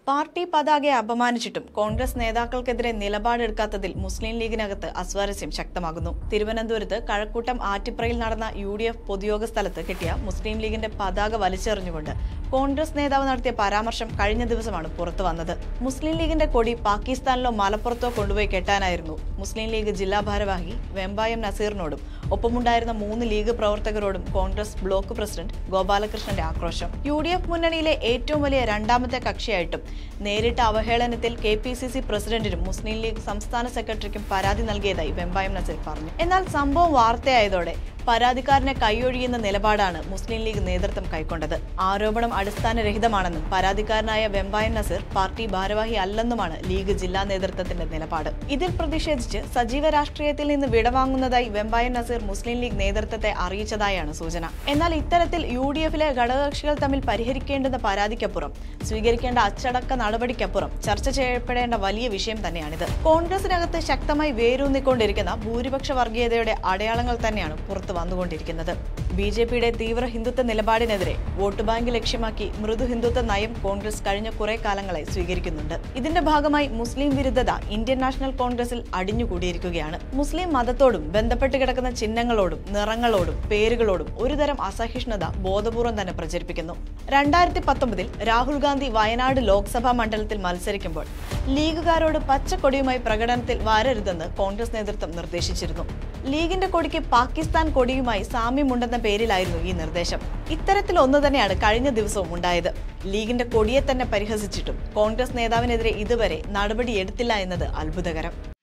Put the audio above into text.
party പതാകയെ അപമാനിച്ചിട്ടും Congress നേതാക്കൾക്കെതിരെ നിലപാടെടുക്കാത്തതിൽ മുസ്ലിം ലീഗിനകത്ത് അസ്വാരസ്യം ശക്തമാകുന്നു തിരുവനന്തപുരത്ത് കഴക്കൂട്ടം ആറ്റിപ്രയിൽ നടന്ന യു ഡി എഫ് പൊതുയോഗ സ്ഥലത്ത് കിട്ടിയ മുസ്ലിം ലീഗിന്റെ പതാക വലിച്ചെറിഞ്ഞുകൊണ്ട് കോൺഗ്രസ് നേതാവ് നടത്തിയ പരാമർശം കഴിഞ്ഞ ദിവസമാണ് പുറത്തു വന്നത് മുസ്ലിം ലീഗിന്റെ കൊടി പാകിസ്ഥാനിലോ മലപ്പുറത്തോ കൊണ്ടുപോയി കെട്ടാനായിരുന്നു മുസ്ലിം ലീഗ് ജില്ലാ ഭാരവാഹി വെമ്പായം നസീറിനോടും ഒപ്പമുണ്ടായിരുന്ന മൂന്ന് ലീഗ് പ്രവർത്തകരോടും കോൺഗ്രസ് ബ്ലോക്ക് പ്രസിഡന്റ് ഗോപാലകൃഷ്ണന്റെ ആക്രോശം യു ഡി എഫ് മുന്നണിയിലെ ഏറ്റവും വലിയ രണ്ടാമത്തെ കക്ഷിയായിട്ടും നേരിട്ട അവഹേളനത്തിൽ കെ പി സി സി പ്രസിഡന്റിനും മുസ്ലിം ലീഗ് സംസ്ഥാന സെക്രട്ടറിക്കും പരാതി നൽകിയതായി വെമ്പായം നസീർ പറഞ്ഞു എന്നാൽ സംഭവം വാർത്തയായതോടെ പരാതിക്കാരനെ കൈയൊഴിയുന്ന നിലപാടാണ് മുസ്ലിം ലീഗ് നേതൃത്വം കൈക്കൊണ്ടത് ആരോപണം അടിസ്ഥാനരഹിതമാണെന്നും പരാതിക്കാരനായ വെമ്പായം നസീർ പാർട്ടി ഭാരവാഹി അല്ലെന്നുമാണ് ലീഗ് ജില്ലാ നേതൃത്വത്തിന്റെ നിലപാട് ഇതിൽ പ്രതിഷേധിച്ച് സജീവ രാഷ്ട്രീയത്തിൽ നിന്ന് വിടവാങ്ങുന്നതായി വെമ്പായം നസീർ മുസ്ലിം ലീഗ് നേതൃത്വത്തെ അറിയിച്ചതായാണ് സൂചന എന്നാൽ ഇത്തരത്തിൽ യു ഡി എഫിലെ ഘടകകക്ഷികൾ തമ്മിൽ പരിഹരിക്കേണ്ടുന്ന പരാതിക്കപ്പുറം സ്വീകരിക്കേണ്ട അച്ചടക്ക നടപടിക്കപ്പുറം ചർച്ച ചെയ്യപ്പെടേണ്ട വലിയ വിഷയം തന്നെയാണിത് കോൺഗ്രസിനകത്ത് ശക്തമായി വേരൂന്നിക്കൊണ്ടിരിക്കുന്ന ഭൂരിപക്ഷ വർഗീയതയുടെ അടയാളങ്ങൾ തന്നെയാണ് പുറത്തു വന്നുകൊണ്ടിരിക്കുന്നത് ബി ജെ പിയുടെ തീവ്ര ഹിന്ദുത്വ നിലപാടിനെതിരെ വോട്ട് ബാങ്ക് ലക്ഷ്യമാക്കി മൃദു ഹിന്ദുത്വ നയം കോൺഗ്രസ് കഴിഞ്ഞ കുറെ കാലങ്ങളായി സ്വീകരിക്കുന്നുണ്ട് ഇതിന്റെ ഭാഗമായി മുസ്ലിം വിരുദ്ധത ഇന്ത്യൻ നാഷണൽ കോൺഗ്രസിൽ അടിഞ്ഞുകൂടിയിരിക്കുകയാണ് മുസ്ലിം മതത്തോടും ബന്ധപ്പെട്ട് കിടക്കുന്ന ചിഹ്നങ്ങളോടും നിറങ്ങളോടും പേരുകളോടും ഒരുതരം അസഹിഷ്ണുത ബോധപൂർവം തന്നെ പ്രചരിപ്പിക്കുന്നു രണ്ടായിരത്തി പത്തൊമ്പതിൽ രാഹുൽ ഗാന്ധി വയനാട് ലോക്സഭാ മണ്ഡലത്തിൽ മത്സരിക്കുമ്പോൾ ലീഗുകാരോട് പച്ചക്കൊടിയുമായി പ്രകടനത്തിൽ വരരുതെന്ന് കോൺഗ്രസ് നേതൃത്വം നിർദ്ദേശിച്ചിരുന്നു ലീഗിന്റെ കൊടിക്ക് പാകിസ്ഥാൻ കൊടിയുമായി സാമ്യമുണ്ടെന്ന പേരിലായിരുന്നു ഈ നിർദ്ദേശം ഇത്തരത്തിൽ ഒന്ന് തന്നെയാണ് കഴിഞ്ഞ ദിവസവും ഉണ്ടായത് ലീഗിന്റെ കൊടിയെ തന്നെ പരിഹസിച്ചിട്ടും കോൺഗ്രസ് നേതാവിനെതിരെ ഇതുവരെ നടപടിയെടുത്തില്ല എന്നത് അത്ഭുതകരം